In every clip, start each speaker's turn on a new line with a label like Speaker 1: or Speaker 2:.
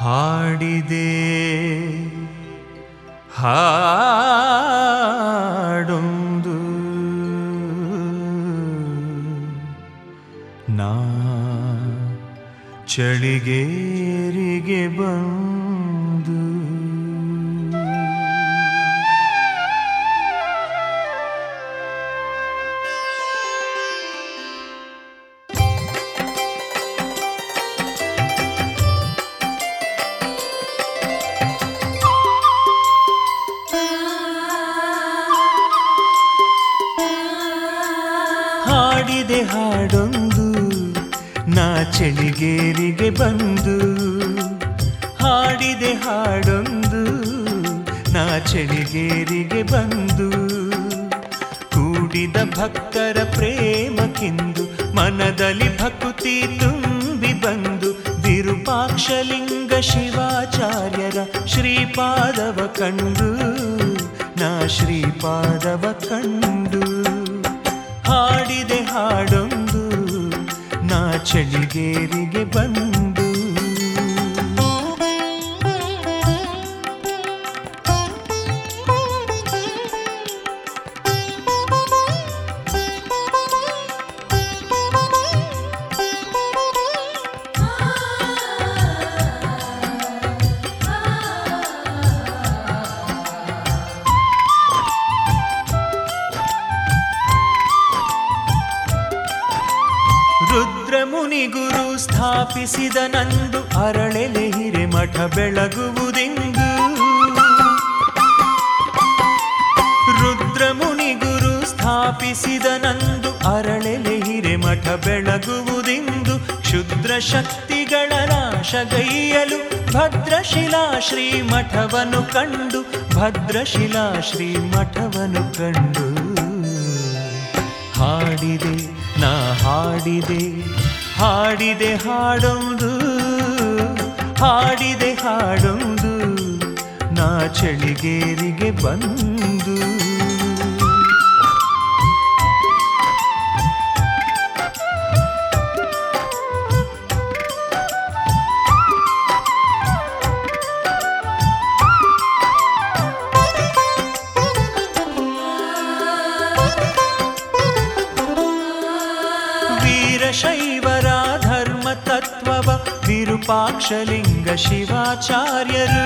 Speaker 1: ಹಾಡಿದೆ ಹಾಡೊಂದು ನಾ ಚಳಿಗೇರಿಗೆ ಬಂದು ಹಾಡಿದೆ ಹಾಡೊಂದು ನಾ ಚಳಿಗೇರಿಗೆ ಬಂದು ಹಾಡಿದೆ ಹಾಡೊಂದು ನಾ ಚಳಿಗೇರಿಗೆ ಬಂದು ಕೂಡಿದ ಭಕ್ತರ ಪ್ರೇಮಕ್ಕಿಂದು ಮನದಲ್ಲಿ ಭಕುತಿ ತುಂಬಿ ಬಂದು ವಿರೂಪಾಕ್ಷಲಿಂಗ ಶಿವಾಚಾರ್ಯರ ಶ್ರೀಪಾದವ ಕಂಡು ನಾ ಶ್ರೀಪಾದವ ಕಂಡು ಹಾಡಿದೆ ಹಾಡೊಂದು ನಾ ಚಳಿಗೇರಿಗೆ ಬಂದು ರುದ್ರಮುನಿ ಗುರು ಸ್ಥಾಪಿಸಿದ ನಂದು ಅರಳೆಲೆ ಹಿರೇಮಠ ಬೆಳಗುವುದೆಂದು ರುದ್ರಮುನಿ ಗುರು ಸ್ಥಾಪಿಸಿದ ನಂದು ಅರಳೆಲೆ ಹಿರೇಮಠ ಬೆಳಗುವುದೆಂದು ಕ್ಷುದ್ರ ಶಕ್ತಿಗಳ ನಾಶಗೈಯಲು ಭದ್ರಶಿಲಾ ಶ್ರೀಮಠವನ್ನು ಕಂಡು ಭದ್ರಶಿಲಾ ಶ್ರೀಮಠವನ್ನು ಕಂಡು ಹಾಡಿದೆ ನಾ ಹಾಡಿದೆ ಹಾಡಿದೆ ಹಾಡೊಂದು ಹಾಡಿದೆ ಹಾಡೊಂದು ನಾ ಚಳಿಗೇರಿಗೆ ಬಂದು ವೀರಶೈವರ ಧರ್ಮ ತತ್ವವ ವಿರೂಪಾಕ್ಷಲಿಂಗ ಶಿವಾಚಾರ್ಯರು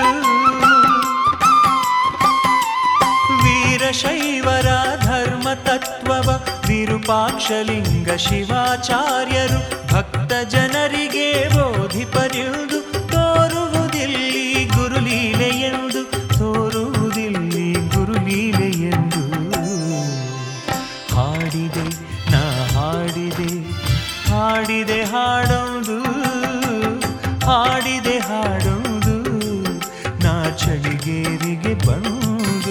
Speaker 1: ವೀರಶೈವರ ಧರ್ಮ ತತ್ವವ ವಿರೂಪಾಕ್ಷಲಿಂಗ ಶಿವಾಚಾರ್ಯರು ಭಕ್ತ ಜನರಿಗೆ ಬೋಧಿಪರೆಯುವುದು ತೋರುವುದಿಲ್ಲಿ ಗುರುಲೀಲೆಯೆಂದು ತೋರುವುದಿಲ್ಲಿ ಗುರುಲೀಲೆಯೆಂದು ಹಾಡಿದೆ ನಾ ಹಾಡಿದೆ ಹಾಡಿದೆ ಹಾಡೊಂದು ಹಾಡಿದೆ ಹಾಡೊಂದು ನಾ ಚಳಿಗೇರಿಗೆ ಬಂದು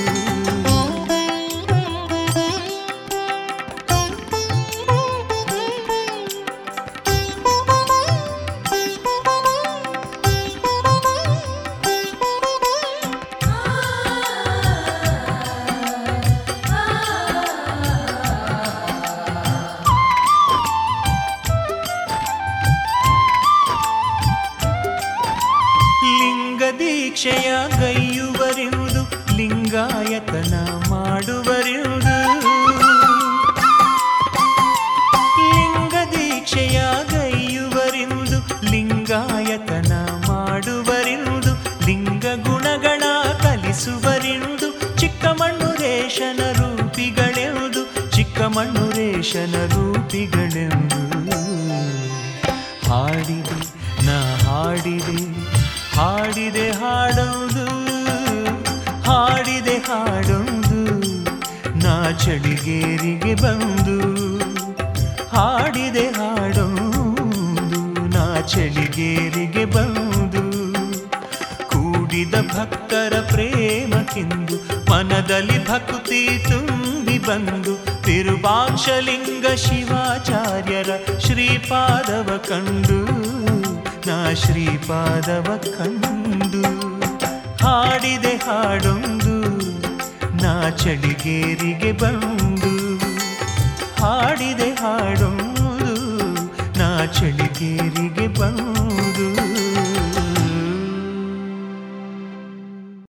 Speaker 1: ಲಿಂಗ ದೀಕ್ಷೆಯ ಗೈಯುವರಿವುದು ಲಿಂಗಾಯತನ ಮಾಡುವರಿವುದು ಲಿಂಗ ದೀಕ್ಷೆಯ ಗೈಯುವರಿವುದು ಲಿಂಗಾಯತನ ಮಾಡುವರಿವುದು ಲಿಂಗ ಗುಣಗಳ ಕಲಿಸುವರಿವುದು ಚಿಕ್ಕಮಣ್ಣುರೇಶನ ರೂಪಿಗಳೆಂದು ಚಿಕ್ಕಮಣ್ಣುರೇಶನ ರೂಪಿಗಳೆಂದು ಹಾಡಿದೆ ನಾ ಹಾಡಿದೆ ಹಾಡಿದೆ ಹಾಡೋದು ಹಾಡಿದೆ ಹಾಡೊಂದು ನಾ ಚಳಿಗೇರಿಗೆ ಬಂದು ಹಾಡಿದೆ ಹಾಡೊಂದು ನಾ ಚಳಿಗೇರಿಗೆ ಬಂದು ಕೂಡಿದ ಭಕ್ತರ ಪ್ರೇಮಕ್ಕೆಂದು ಮನದಲ್ಲಿ ಭಕ್ತಿ ತುಂಬಿ ಬಂದು ತಿರುವಾಕ್ಷಲಿಂಗ ಶಿವಾಚಾರ್ಯರ ಶ್ರೀಪಾದವ ಕಂಡು ನಾ ಶ್ರೀಪಾದವ ಕಂಡು ಹಾಡಿದೆ ಹಾಡೊಂದು ನಾ ಚಳಿಗೇರಿಗೆ ಬಂದು ಹಾಡಿದೆ ಹಾಡೊಂದು ನಾ ಚಳಿಗೇರಿಗೆ ಬಂದು